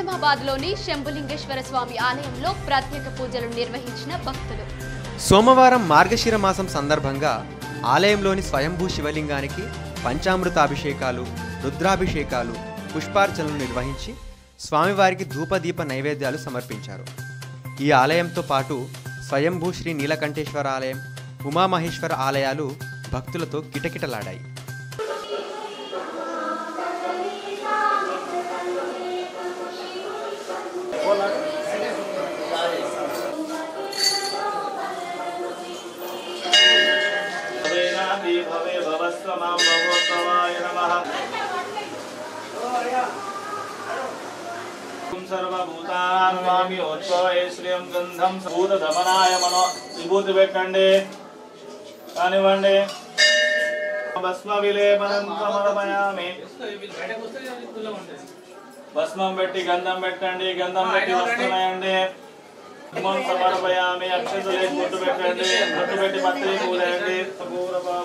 నిజామాబాద్లోని శంభులింగేశ్వర స్వామి ఆలయంలో ప్రత్యేక పూజలు నిర్వహించిన భక్తులు సోమవారం మార్గశిర మాసం సందర్భంగా ఆలయంలోని స్వయంభూ శివలింగానికి పంచామృతాభిషేకాలు రుద్రాభిషేకాలు పుష్పార్చనలు నిర్వహించి స్వామివారికి ధూపదీప నైవేద్యాలు సమర్పించారు ఈ ఆలయంతో పాటు స్వయంభూ శ్రీ నీలకంఠేశ్వర ఆలయం ఉమామహేశ్వర ఆలయాలు భక్తులతో కిటకిటలాడాయి भवेनापि भवे भवस्व मां भगवत्सवाय नमः సర్వభూతాన్వామి ఉద్భవే శ్రియం గంధం భూతదమనాయ మనో విభూతి పెట్టండి కానివ్వండి భస్మ విలేపనం సమర్పయామి భస్మం పెట్టి గంధం పెట్టండి గంధం పెట్టి వస్తున్నాయండి కుమ్మం సమర్పయామి అక్షతులు బొట్టు పెట్టండి బొట్టు పెట్టి పత్రి పూలేయండి పూర్వ